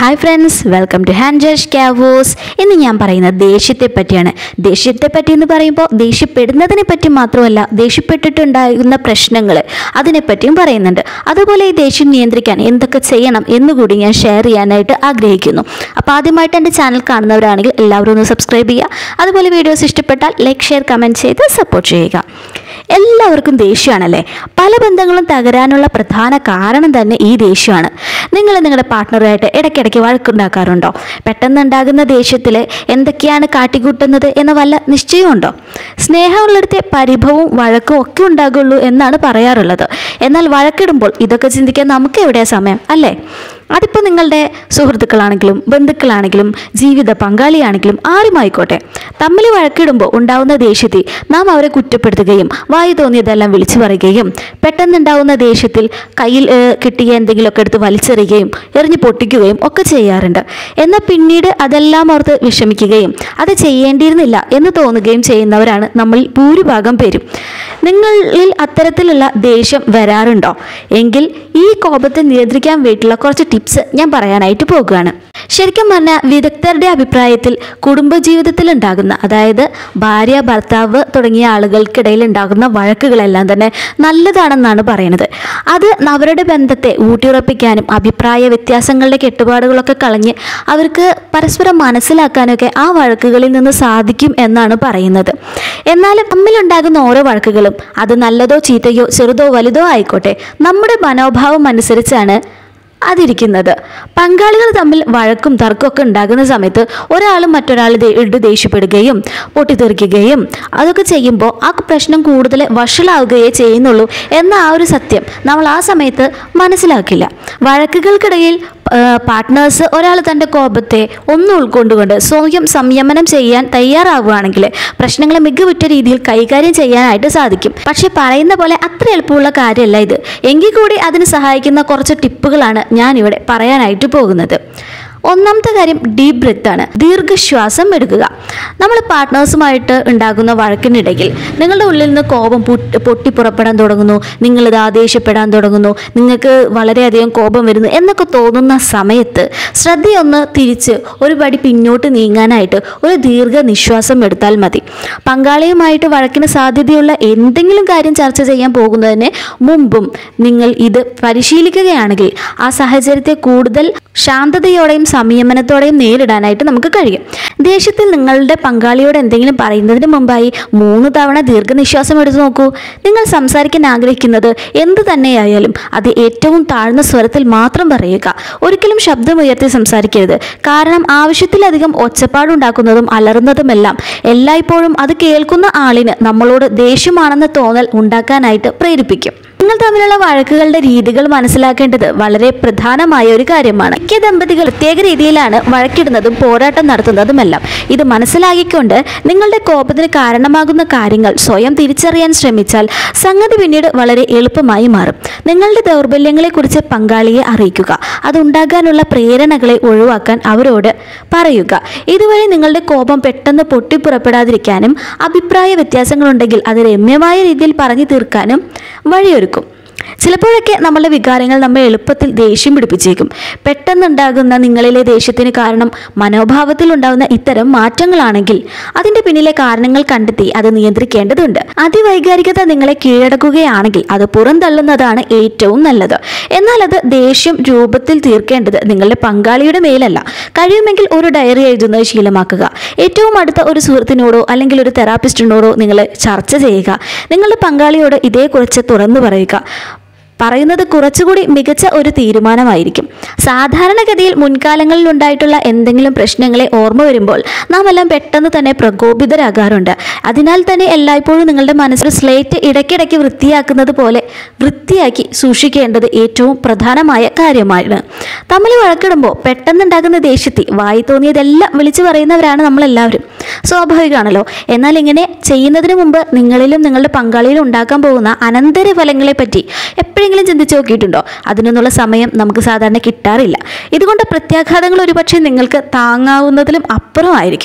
hi friends welcome to hand judge chaos ഇന്ന് ഞാൻ പറയുന്നത് ദേഷ്യത്തെ പറ്റിയാണ് ദേഷ്യത്തെ പറ്റി എന്ന് പറയുമ്പോൾ ദേഷ്യപ്പെടുന്നതിനെ പറ്റി മാത്രമല്ല ദേഷ്യപ്പെട്ടിട്ടുണ്ടാകുന്ന പ്രശ്നങ്ങൾ അതിനെപ്പറ്റിയും പറയുന്നുണ്ട് അതുപോലെ ഈ ദേഷ്യം നിയന്ത്രിക്കാൻ എന്തൊക്കെ ചെയ്യണം എന്നുകൂടി ഞാൻ ഷെയർ ചെയ്യാനായിട്ട് ആഗ്രഹിക്കുന്നു അപ്പോൾ ആദ്യമായിട്ട് എൻ്റെ ചാനൽ കാണുന്നവരാണെങ്കിൽ എല്ലാവരും ഒന്ന് സബ്സ്ക്രൈബ് ചെയ്യുക അതുപോലെ വീഡിയോസ് ഇഷ്ടപ്പെട്ടാൽ ലൈക്ക് ഷെയർ കമൻറ്റ് ചെയ്ത് സപ്പോർട്ട് ചെയ്യുക എല്ലാവർക്കും ദേഷ്യമാണല്ലേ പല ബന്ധങ്ങളും തകരാനുള്ള പ്രധാന കാരണം തന്നെ ഈ ദേഷ്യമാണ് നിങ്ങൾ നിങ്ങളുടെ പാർട്ട്ണറുമായിട്ട് ഇടയ്ക്കിടയ്ക്ക് വഴക്കുണ്ടാക്കാറുണ്ടോ പെട്ടെന്നുണ്ടാകുന്ന ദേഷ്യത്തിൽ എന്തൊക്കെയാണ് കാട്ടിക്കൂട്ടുന്നത് എന്ന വല്ല നിശ്ചയമുണ്ടോ സ്നേഹമുള്ളിടത്തെ പരിഭവവും വഴക്കും ഒക്കെ ഉണ്ടാകുള്ളൂ എന്നാണ് പറയാറുള്ളത് എന്നാൽ വഴക്കിടുമ്പോൾ ഇതൊക്കെ ചിന്തിക്കാൻ നമുക്ക് എവിടെയാ സമയം അല്ലേ അതിപ്പോൾ നിങ്ങളുടെ സുഹൃത്തുക്കളാണെങ്കിലും ബന്ധുക്കളാണെങ്കിലും ജീവിത പങ്കാളിയാണെങ്കിലും ആരുമായിക്കോട്ടെ തമ്മിൽ വഴക്കിടുമ്പോൾ ഉണ്ടാവുന്ന ദേഷ്യത്തിൽ നാം അവരെ കുറ്റപ്പെടുത്തുകയും വായു തോന്നിയതെല്ലാം വിളിച്ചു പറയുകയും പെട്ടെന്നുണ്ടാവുന്ന ദേഷ്യത്തിൽ കയ്യിൽ ഏഹ്, കിട്ടിയ എന്തെങ്കിലുമൊക്കെ എടുത്ത് വലിച്ചെറിയുകയും എറിഞ്ഞു പൊട്ടിക്കുകയും ഒക്കെ ചെയ്യാറുണ്ട് എന്നാൽ പിന്നീട് അതെല്ലാം ഓർത്ത് വിഷമിക്കുകയും അത് ചെയ്യേണ്ടിയിരുന്നില്ല എന്ന് തോന്നുകയും ചെയ്യുന്നവരാണ് നമ്മളിൽ ഭൂരിഭാഗം പേരും നിങ്ങളിൽ അത്തരത്തിലുള്ള ദേഷ്യം വരാറുണ്ടോ എങ്കിൽ ഈ കോപത്തെ നിയന്ത്രിക്കാൻ വേണ്ടിയിട്ടുള്ള കുറച്ച് ടിപ്സ് ഞാൻ പറയാനായിട്ട് പോകുകയാണ് ശരിക്കും പറഞ്ഞാൽ വിദഗ്ധരുടെ അഭിപ്രായത്തിൽ കുടുംബജീവിതത്തിൽ ഉണ്ടാകുന്ന അതായത് ഭാര്യ ഭർത്താവ് തുടങ്ങിയ ആളുകൾക്കിടയിൽ ഉണ്ടാകുന്ന വഴക്കുകളെല്ലാം തന്നെ നല്ലതാണെന്നാണ് പറയുന്നത് അത് അവരുടെ ബന്ധത്തെ ഊട്ടിയുറപ്പിക്കാനും അഭിപ്രായ വ്യത്യാസങ്ങളുടെ കെട്ടുപാടുകളൊക്കെ കളഞ്ഞ് അവർക്ക് പരസ്പരം മനസ്സിലാക്കാനൊക്കെ ആ വഴക്കുകളിൽ നിന്ന് സാധിക്കും എന്നാണ് പറയുന്നത് എന്നാലും തമ്മിലുണ്ടാകുന്ന ഓരോ വഴക്കുകളും അത് നല്ലതോ ചീത്തയോ ചെറുതോ വലുതോ ആയിക്കോട്ടെ നമ്മുടെ മനോഭാവം അനുസരിച്ചാണ് അതിരിക്കുന്നത് പങ്കാളികൾ തമ്മിൽ വഴക്കും തർക്കമൊക്കെ ഉണ്ടാകുന്ന സമയത്ത് ഒരാൾ മറ്റൊരാൾ ഇട്ട് ദേഷ്യപ്പെടുകയും പൊട്ടിത്തെറിക്കുകയും അതൊക്കെ ചെയ്യുമ്പോൾ ആ പ്രശ്നം കൂടുതൽ വഷളാവുകയേ ചെയ്യുന്നുള്ളൂ എന്ന ആ ഒരു സത്യം നമ്മൾ ആ സമയത്ത് മനസ്സിലാക്കില്ല വഴക്കുകൾക്കിടയിൽ പാർട്ട്നേഴ്സ് ഒരാൾ തൻ്റെ കോപത്തെ ഒന്ന് ഉൾക്കൊണ്ടുകൊണ്ട് സ്വയം സംയമനം ചെയ്യാൻ തയ്യാറാവുകയാണെങ്കിൽ പ്രശ്നങ്ങളെ മികവുറ്റ രീതിയിൽ കൈകാര്യം ചെയ്യാനായിട്ട് സാധിക്കും പക്ഷെ പറയുന്ന പോലെ അത്ര എളുപ്പമുള്ള കാര്യമല്ല ഇത് എങ്കിൽ കൂടി അതിന് സഹായിക്കുന്ന കുറച്ച് ടിപ്പുകളാണ് ഞാനിവിടെ പറയാനായിട്ട് പോകുന്നത് ഒന്നാമത്തെ കാര്യം ഡീപ് ബ്രെത്ത് ആണ് ദീർഘശ്വാസം എടുക്കുക നമ്മൾ പാർട്ട്നേഴ്സുമായിട്ട് ഉണ്ടാകുന്ന വഴക്കിനിടയിൽ നിങ്ങളുടെ ഉള്ളിൽ നിന്ന് കോപം പൊട്ടി പൊട്ടി പുറപ്പെടാൻ തുടങ്ങുന്നു നിങ്ങളിത് ആദേശപ്പെടാൻ തുടങ്ങുന്നു നിങ്ങൾക്ക് വളരെയധികം കോപം വരുന്നു എന്നൊക്കെ തോന്നുന്ന സമയത്ത് ശ്രദ്ധയൊന്ന് തിരിച്ച് ഒരു പടി പിന്നോട്ട് നീങ്ങാനായിട്ട് ഒരു ദീർഘ നിശ്വാസം എടുത്താൽ മതി പങ്കാളിയുമായിട്ട് വഴക്കിന് സാധ്യതയുള്ള എന്തെങ്കിലും കാര്യം ചർച്ച ചെയ്യാൻ പോകുന്നതിന് മുമ്പും നിങ്ങൾ ഇത് പരിശീലിക്കുകയാണെങ്കിൽ ആ സാഹചര്യത്തെ കൂടുതൽ ശാന്തതയോടെയും സംയമനത്തോടെയും നേരിടാനായിട്ട് നമുക്ക് കഴിയും ദേഷ്യത്തിൽ നിങ്ങളുടെ പങ്കാളിയോട് എന്തെങ്കിലും പറയുന്നതിന് മുമ്പായി മൂന്ന് തവണ ദീർഘനിശ്വാസം എടുത്തു നോക്കൂ നിങ്ങൾ സംസാരിക്കാൻ ആഗ്രഹിക്കുന്നത് എന്ത് തന്നെയായാലും അത് ഏറ്റവും താഴ്ന്ന സ്വരത്തിൽ മാത്രം പറയുക ഒരിക്കലും ശബ്ദമുയർത്തി സംസാരിക്കരുത് കാരണം ആവശ്യത്തിലധികം ഒച്ചപ്പാടുണ്ടാക്കുന്നതും അലറുന്നതുമെല്ലാം എല്ലായ്പ്പോഴും അത് കേൾക്കുന്ന ആളിന് നമ്മളോട് ദേഷ്യമാണെന്ന തോന്നൽ ഉണ്ടാക്കാനായിട്ട് പ്രേരിപ്പിക്കും നിങ്ങൾ തമ്മിലുള്ള വഴക്കുകളുടെ രീതികൾ മനസ്സിലാക്കേണ്ടത് വളരെ പ്രധാനമായ ഒരു കാര്യമാണ് മിക്ക ദമ്പതികൾ പ്രത്യേക രീതിയിലാണ് വഴക്കിടുന്നതും പോരാട്ടം നടത്തുന്നതുമെല്ലാം ഇത് മനസ്സിലാക്കിക്കൊണ്ട് നിങ്ങളുടെ കോപത്തിന് കാരണമാകുന്ന കാര്യങ്ങൾ സ്വയം തിരിച്ചറിയാൻ ശ്രമിച്ചാൽ സംഗതി പിന്നീട് വളരെ എളുപ്പമായി മാറും നിങ്ങളുടെ ദൗർബല്യങ്ങളെക്കുറിച്ച് പങ്കാളിയെ അറിയിക്കുക അതുണ്ടാകാനുള്ള പ്രേരണകളെ ഒഴിവാക്കാൻ അവരോട് പറയുക ഇതുവഴി നിങ്ങളുടെ കോപം പെട്ടെന്ന് പൊട്ടിപ്പുറപ്പെടാതിരിക്കാനും അഭിപ്രായ വ്യത്യാസങ്ങളുണ്ടെങ്കിൽ അത് രമ്യമായ രീതിയിൽ പറഞ്ഞു തീർക്കാനും വഴിയൊരുക്കും ചിലപ്പോഴൊക്കെ നമ്മളുടെ വികാരങ്ങൾ നമ്മെ എളുപ്പത്തിൽ ദേഷ്യം പിടിപ്പിച്ചേക്കും പെട്ടെന്നുണ്ടാകുന്ന നിങ്ങളിലെ ദേഷ്യത്തിന് കാരണം മനോഭാവത്തിൽ ഉണ്ടാകുന്ന ഇത്തരം മാറ്റങ്ങളാണെങ്കിൽ അതിന്റെ പിന്നിലെ കാരണങ്ങൾ കണ്ടെത്തി അത് നിയന്ത്രിക്കേണ്ടതുണ്ട് അതിവൈകാരികത നിങ്ങളെ കീഴടക്കുകയാണെങ്കിൽ അത് പുറന്തള്ളുന്നതാണ് ഏറ്റവും നല്ലത് എന്നാൽ അത് ദേഷ്യം രൂപത്തിൽ തീർക്കേണ്ടത് നിങ്ങളുടെ പങ്കാളിയുടെ മേലല്ല കഴിയുമെങ്കിൽ ഒരു ഡയറി എഴുതുന്നത് ശീലമാക്കുക ഏറ്റവും അടുത്ത ഒരു സുഹൃത്തിനോടോ അല്ലെങ്കിൽ ഒരു തെറാപ്പിസ്റ്റിനോടോ നിങ്ങൾ ചർച്ച ചെയ്യുക നിങ്ങളുടെ പങ്കാളിയോട് ഇതേക്കുറിച്ച് തുറന്നു പറയുക പറയുന്നത് കുറച്ചുകൂടി മികച്ച ഒരു തീരുമാനമായിരിക്കും സാധാരണഗതിയിൽ മുൻകാലങ്ങളിൽ ഉണ്ടായിട്ടുള്ള എന്തെങ്കിലും പ്രശ്നങ്ങളെ ഓർമ്മ വരുമ്പോൾ നാം എല്ലാം പെട്ടെന്ന് തന്നെ പ്രകോപിതരാകാറുണ്ട് അതിനാൽ തന്നെ എല്ലായ്പ്പോഴും നിങ്ങളുടെ മനസ്സിൽ സ്ലേറ്റ് ഇടയ്ക്കിടയ്ക്ക് വൃത്തിയാക്കുന്നത് പോലെ വൃത്തിയാക്കി സൂക്ഷിക്കേണ്ടത് ഏറ്റവും പ്രധാനമായ കാര്യമാണ് തമ്മിൽ വഴക്കിടുമ്പോൾ പെട്ടെന്നുണ്ടാകുന്ന ദേഷ്യത്തിൽ വായി തോന്നിയതെല്ലാം വിളിച്ചു പറയുന്നവരാണ് നമ്മളെല്ലാവരും സ്വാഭാവികമാണല്ലോ എന്നാൽ ഇങ്ങനെ ചെയ്യുന്നതിന് മുമ്പ് നിങ്ങളിലും നിങ്ങളുടെ പങ്കാളിയിലും ഉണ്ടാക്കാൻ പോകുന്ന അനന്തരഫലങ്ങളെ പറ്റി എപ്പോഴെങ്കിലും ചിന്തിച്ചു നോക്കിയിട്ടുണ്ടോ അതിനൊന്നുള്ള സമയം നമുക്ക് സാധാരണ കിട്ടാറില്ല ഇതുകൊണ്ട് പ്രത്യാഘാതങ്ങൾ ഒരുപക്ഷെ നിങ്ങൾക്ക് താങ്ങാവുന്നതിലും അപ്പുറമായിരിക്കും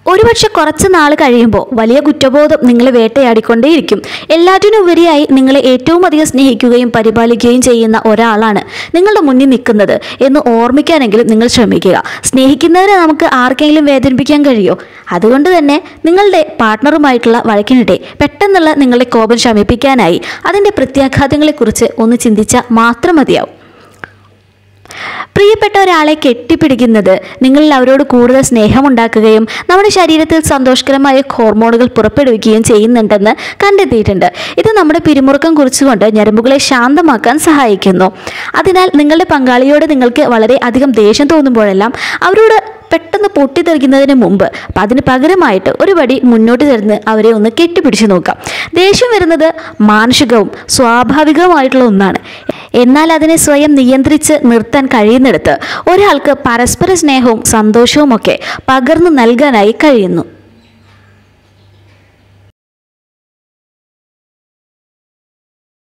ഒരുപക്ഷെ കുറച്ച് നാൾ കഴിയുമ്പോൾ വലിയ കുറ്റബോധം നിങ്ങളെ വേട്ടയാടിക്കൊണ്ടേയിരിക്കും എല്ലാറ്റിനും ഉപരിയായി നിങ്ങളെ ഏറ്റവും അധികം സ്നേഹിക്കുകയും പരിപാലിക്കുകയും ചെയ്യുന്ന ഒരാളാണ് നിങ്ങളുടെ മുന്നിൽ നിൽക്കുന്നത് എന്ന് ഓർമ്മിക്കാനെങ്കിലും നിങ്ങൾ ശ്രമിക്കുക സ്നേഹിക്കുന്നവരെ നമുക്ക് ആർക്കെങ്കിലും വേദനിപ്പിക്കാൻ കഴിയുമോ അതുകൊണ്ട് തന്നെ നിങ്ങളുടെ പാർട്ട്ണറുമായിട്ടുള്ള വഴക്കിനിടെ പെട്ടെന്നുള്ള നിങ്ങളുടെ കോപം ശമിപ്പിക്കാനായി അതിൻ്റെ പ്രത്യാഘാതങ്ങളെക്കുറിച്ച് ഒന്ന് ചിന്തിച്ചാൽ മാത്രം മതിയാവും പ്രിയപ്പെട്ട ഒരാളെ കെട്ടിപ്പിടിക്കുന്നത് നിങ്ങളിൽ അവരോട് കൂടുതൽ സ്നേഹമുണ്ടാക്കുകയും നമ്മുടെ ശരീരത്തിൽ സന്തോഷകരമായ ഹോർമോണുകൾ പുറപ്പെടുവിക്കുകയും ചെയ്യുന്നുണ്ടെന്ന് കണ്ടെത്തിയിട്ടുണ്ട് ഇത് നമ്മുടെ പിരിമുറുക്കം കുറിച്ചുകൊണ്ട് ഞരമ്പുകളെ ശാന്തമാക്കാൻ സഹായിക്കുന്നു അതിനാൽ നിങ്ങളുടെ പങ്കാളിയോട് നിങ്ങൾക്ക് വളരെ അധികം ദേഷ്യം തോന്നുമ്പോഴെല്ലാം അവരോട് പെട്ടെന്ന് പൊട്ടിത്തെറിക്കുന്നതിന് മുമ്പ് അപ്പം അതിന് പകരമായിട്ട് ഒരു പടി മുന്നോട്ട് ചേർന്ന് അവരെ ഒന്ന് കെട്ടിപ്പിടിച്ച് നോക്കാം ദേഷ്യം വരുന്നത് മാനുഷികവും സ്വാഭാവികവുമായിട്ടുള്ള ഒന്നാണ് എന്നാൽ അതിനെ സ്വയം നിയന്ത്രിച്ച് നിർത്താൻ കഴിയുന്നിടത്ത് ഒരാൾക്ക് പരസ്പര സ്നേഹവും സന്തോഷവും ഒക്കെ പകർന്നു നൽകാനായി കഴിയുന്നു